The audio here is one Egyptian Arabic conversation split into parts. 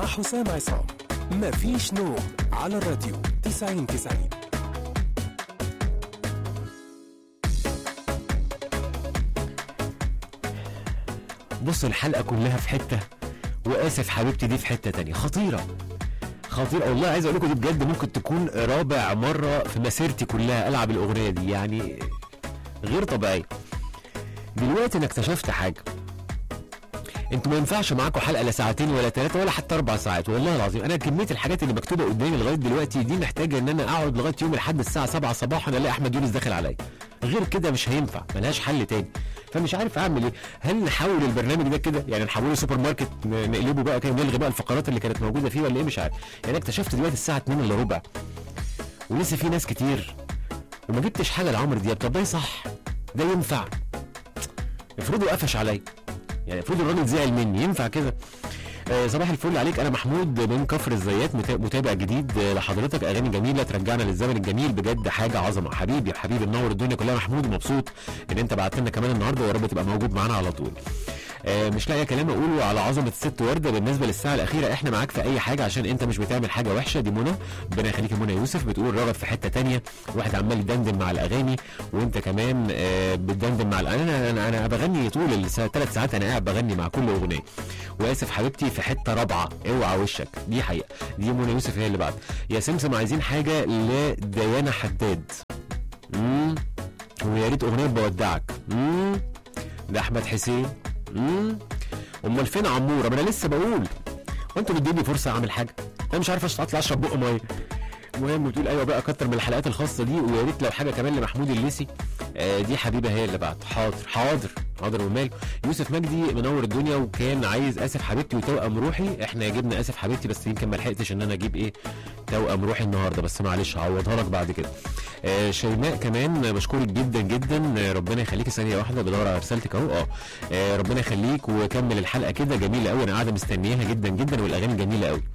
مع حسام عصام مفيش نوم على الراديو 90 90 بص الحلقه كلها في حته واسف حبيبتي دي في حته تانية خطيره خطيره والله عايز اقول لكم دي بجد ممكن تكون رابع مره في مسيرتي كلها العب الاغنيه دي يعني غير طبيعيه دلوقتي انا اكتشفت حاجه انتوا ما ينفعش معاكم حلقه لا ساعتين ولا ثلاثه ولا حتى اربع ساعات والله العظيم انا كميه الحاجات اللي مكتوبه قدامي لغايه دلوقتي دي محتاجه ان انا اقعد لغايه يوم لحد الساعه 7 صباحا الاقي احمد يونس داخل عليا غير كده مش هينفع ملهاش حل تاني فمش عارف اعمل ايه هل نحول البرنامج ده كده يعني نحوله سوبر ماركت ن- نقلبه بقى كده نلغي بقى الفقرات اللي كانت موجوده فيه ولا ايه مش عارف يعني أنا اكتشفت دلوقتي الساعه 2 الا ربع ولسه في ناس كتير وما جبتش حاجه لعمرو دياب طب ده صح ده ينفع افرضوا قفش عليا يعني المفروض الراجل زعل مني ينفع كده آه، صباح الفل عليك انا محمود من كفر الزيات متا- متابع جديد آه، لحضرتك اغاني جميله ترجعنا للزمن الجميل بجد حاجه عظمه حبيبي يا حبيبي منور الدنيا كلها محمود ومبسوط ان انت بعت لنا كمان النهارده ويا رب تبقى موجود معانا على طول آه، مش لاقي كلام اقوله على عظمه الست ورده بالنسبه للساعه الاخيره احنا معاك في اي حاجه عشان انت مش بتعمل حاجه وحشه دي منى ربنا يخليك يا منى يوسف بتقول رغد في حته تانية واحد عمال يدندن مع الاغاني وانت كمان آه، بتدندن مع الأغاني. انا انا انا بغني طول الثلاث ساعات انا قاعد بغني مع كل اغنيه واسف حبيبتي في حته رابعه اوعى وشك دي حقيقه دي منى يوسف هي اللي بعد يا سمسم عايزين حاجه لديانا حداد امم ويا ريت اغنيه بودعك امم ده احمد حسين امم امال فين عموره ما انا لسه بقول وانتوا بتديني فرصه اعمل حاجه انا مش عارف اطلع اشرب بق ميه المهم بتقول ايوه بقى كتر من الحلقات الخاصه دي ويا ريت لو حاجه كمان لمحمود الليسي آه دي حبيبه هي اللي بعت حاضر حاضر حاضر ومال يوسف مجدي منور الدنيا وكان عايز اسف حبيبتي وتوأم روحي احنا جبنا اسف حبيبتي بس يمكن ما لحقتش ان انا اجيب ايه توأم روحي النهارده بس معلش هعوضها لك بعد كده آه شيماء كمان بشكرك جدا جدا آه ربنا يخليك ثانيه واحده بدور على رسالتك اهو اه آه، ربنا يخليك وكمل الحلقه كده جميله قوي انا قاعده مستنياها جدا جدا والاغاني جميله قوي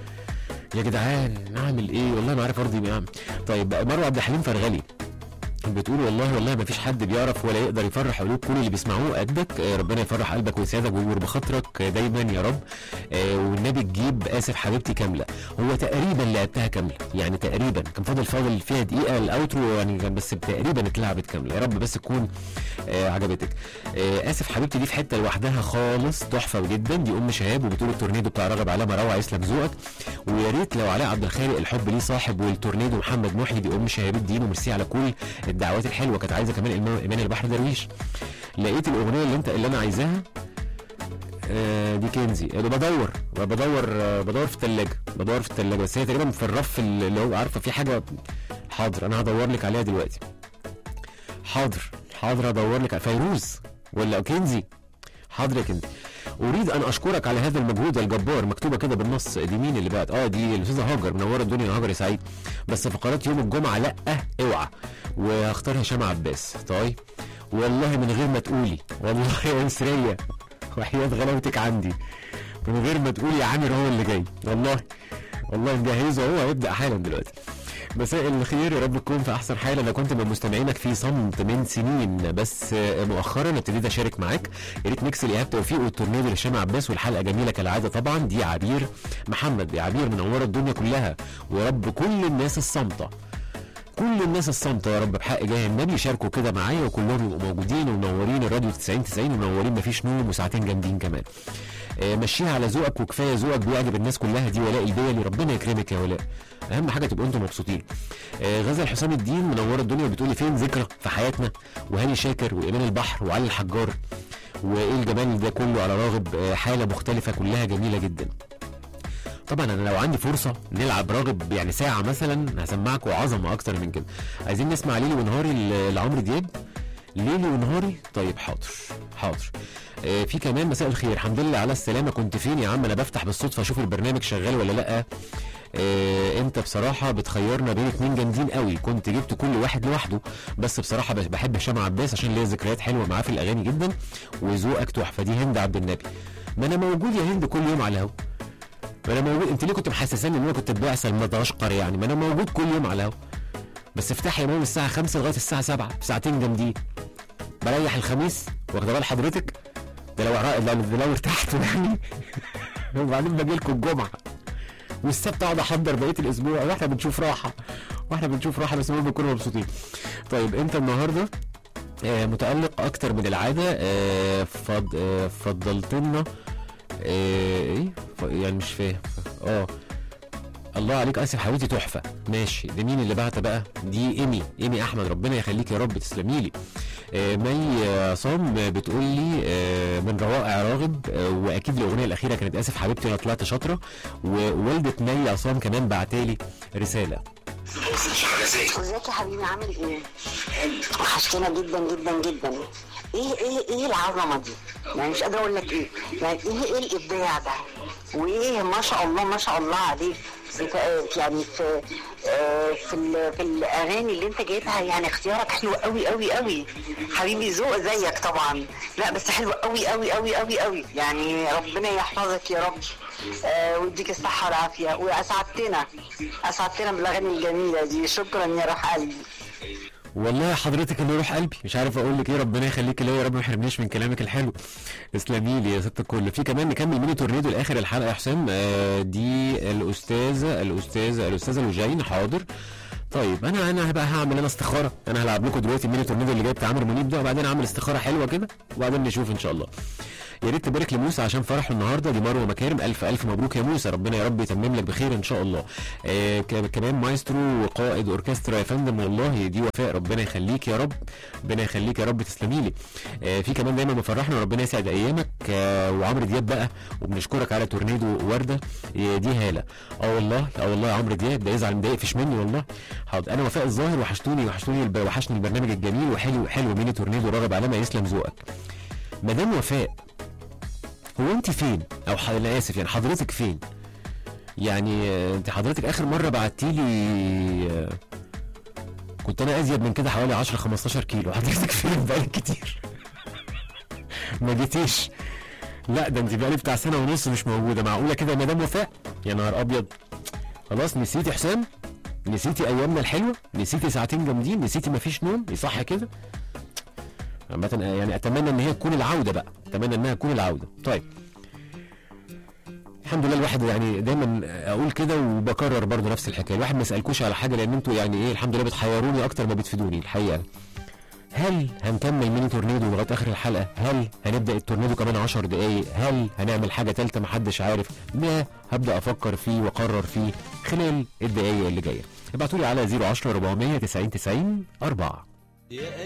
يا جدعان نعمل ايه والله ما عارف ارضي مين أعمل. طيب مروه عبد الحليم فرغلي بتقول والله والله ما فيش حد بيعرف ولا يقدر يفرح قلوب كل اللي بيسمعوه قدك آه، ربنا يفرح قلبك ويسعدك ويجبر بخاطرك آه، دايما يا رب آه، والنبي تجيب اسف حبيبتي كامله هو تقريبا لعبتها كامله يعني تقريبا كان فاضل فاضل فيها دقيقه الاوترو يعني كان بس تقريبا اتلعبت كامله يا رب بس تكون آه، عجبتك آه، اسف حبيبتي دي في حته لوحدها خالص تحفه جدا دي ام شهاب وبتقول التورنيدو بتاع رغب علامه روعه يسلم ذوقك ويا ريت لو علاء عبد الخالق الحب ليه صاحب والتورنيدو محمد محي دي ام شهاب الدين وميرسي على كل الدعوات الحلوه كانت عايزه كمان إيمان- ايمان البحر درويش لقيت الاغنيه اللي انت اللي انا عايزاها آه، دي كنزي آه، بدور بدور آه، بدور في الثلاجه بدور في الثلاجه بس هي تقريبا في الرف اللي هو عارفه في حاجه حاضر انا هدور لك عليها دلوقتي حاضر حاضر هدور لك فيروز ولا كنزي حاضر يا كنزي اريد ان اشكرك على هذا المجهود الجبار مكتوبه كده بالنص دي مين اللي بعت اه دي الاستاذه هاجر منوره الدنيا يا هاجر يا سعيد بس فقرات يوم الجمعه لا اوعى وهختار هشام عباس طيب والله من غير ما تقولي والله يا انسريه وحياه غلاوتك عندي من غير ما تقولي يا عامر هو اللي جاي والله والله مجهزه هو هيبدا حالا دلوقتي مساء الخير يا رب تكون في احسن حال انا كنت من مستمعينك في صمت من سنين بس آه، مؤخرا ابتديت اشارك معاك يا ريت ميكس الايهاب توفيق والتورنيدو لهشام عباس والحلقه جميله كالعاده طبعا دي عبير محمد يا عبير منوره الدنيا كلها ويا رب كل الناس الصامته كل الناس الصامته يا رب بحق جاه النبي يشاركوا كده معايا وكلهم يبقوا موجودين ومنورين الراديو 90 90 ومنورين مفيش نوم وساعتين جامدين كمان آه، مشيها على ذوقك وكفايه ذوقك بيعجب الناس كلها دي ولاء البيلي ربنا يكرمك يا ولاء اهم حاجه تبقوا انتم مبسوطين آه، غزل حسام الدين منوره الدنيا بتقولي فين ذكرى في حياتنا وهاني شاكر وايمان البحر وعلي الحجار وايه الجمال ده كله على راغب آه، حاله مختلفه كلها جميله جدا طبعا انا لو عندي فرصه نلعب راغب يعني ساعه مثلا هسمعكم عظمه اكتر من كده عايزين نسمع ليلي ونهاري ل- لعمرو دياب ليلي ونهاري طيب حاضر حاضر آه في كمان مساء الخير الحمد لله على السلامه كنت فين يا عم انا بفتح بالصدفه اشوف البرنامج شغال ولا لا آه انت بصراحه بتخيرنا بين اتنين جامدين قوي كنت جبت كل واحد لوحده بس بصراحه بس بحب هشام عباس عشان ليا ذكريات حلوه معاه في الاغاني جدا وذوقك تحفه دي هند عبد النبي ما انا موجود يا هند كل يوم على الهوا ما انا موجود انت ليه كنت محسساني ان انا كنت بعسل مدغشقر يعني ما انا موجود كل يوم على الهوا بس افتحي يا ماما الساعه 5 لغايه الساعه 7 ساعتين جامدين بريح الخميس واخده بال حضرتك ده لو ده لو ارتحت يعني وبعدين باجي لكم الجمعه والسبت اقعد احضر بقيه الاسبوع واحنا بنشوف راحه واحنا بنشوف راحه بس المهم نكون مبسوطين طيب انت النهارده آه، متألق أكتر من العادة آه، فض... آه، فضلت لنا آه، إيه ف- يعني مش فاهم اه الله عليك اسف حبيبتي تحفه ماشي ده مين اللي بعت بقى دي ايمي ايمي احمد ربنا يخليك يا رب تسلمي لي آه، مي عصام بتقول لي آه، من روائع راغب آه، واكيد الاغنيه الاخيره كانت اسف حبيبتي انا طلعت شاطره ووالده مي عصام كمان بعتالي رساله ازيك يا حبيبي عامل ايه؟ وحشتنا جدا جدا جدا ايه ايه ايه العظمه دي؟ يعني مش قادره اقول لك ايه؟ يعني ايه ايه الابداع ده؟ وايه ما شاء الله ما شاء الله عليك بت- يعني في آه، في ال- في الاغاني اللي انت جايبها يعني اختيارك حلو قوي قوي قوي حبيبي ذوق زيك طبعا لا بس حلو قوي قوي قوي قوي قوي يعني ربنا يحفظك يا رب آه، ويديك الصحه والعافيه واسعدتنا اسعدتنا بالاغاني الجميله دي شكرا يا روح قلبي والله حضرتك اللي روح قلبي مش عارف اقول لك ايه ربنا يخليك ليا يا رب ما يحرمنيش من كلامك الحلو تسلمي لي يا ست الكل في كمان نكمل ميني تورنيدو لاخر الحلقه يا حسام آه دي الاستاذه الاستاذه الاستاذه لوجين حاضر طيب انا انا بقى هعمل انا استخاره انا هلعب لكم دلوقتي الميني تورنيدو اللي جاي بتاع عمرو منيب ده وبعدين اعمل استخاره حلوه كده وبعدين نشوف ان شاء الله يا ريت تبارك لموسى عشان فرحه النهارده دي مروه مكارم الف الف مبروك يا موسى ربنا يا رب يتمم لك بخير ان شاء الله آه ك- كمان مايسترو وقائد اوركسترا يا فندم والله دي وفاء ربنا يخليك يا رب ربنا يخليك يا رب تسلمي لي آه في كمان دايما مفرحنا وربنا يسعد ايامك آه وعمرو دياب بقى وبنشكرك على تورنيدو ورده آه دي هاله اه والله اه والله يا عمرو دياب ده يزعل ما يقفش مني والله حاضر انا وفاء الظاهر وحشتوني وحشتوني الب- وحشني البرنامج الجميل وحلو حلو ميني تورنيدو راغب علامه يسلم ذوقك مدام وفاء هو انت فين او ح... انا اسف يعني حضرتك فين يعني آه، انت حضرتك اخر مره بعتي لي كنت انا ازيد من كده حوالي 10 15 كيلو حضرتك فين بقالك كتير ما جيتيش لا ده انت بقالي بتاع سنه ونص مش موجوده معقوله كده يا مدام وفاء يا نهار ابيض خلاص نسيتي حسام نسيتي ايامنا الحلوه نسيتي ساعتين جامدين نسيتي مفيش نوم صح كده عامة يعني اتمنى ان هي تكون العوده بقى اتمنى انها تكون العوده طيب الحمد لله الواحد يعني دايما اقول كده وبكرر برضو نفس الحكايه الواحد ما يسالكوش على حاجه لان انتوا يعني ايه الحمد لله بتحيروني اكتر ما بتفيدوني الحقيقه هل هنكمل ميني تورنيدو لغايه اخر الحلقه هل هنبدا التورنيدو كمان 10 دقائق هل هنعمل حاجه ثالثه محدش عارف ده هبدا افكر فيه واقرر فيه خلال الدقائق اللي جايه ابعتوا لي على 010 400 90 90 4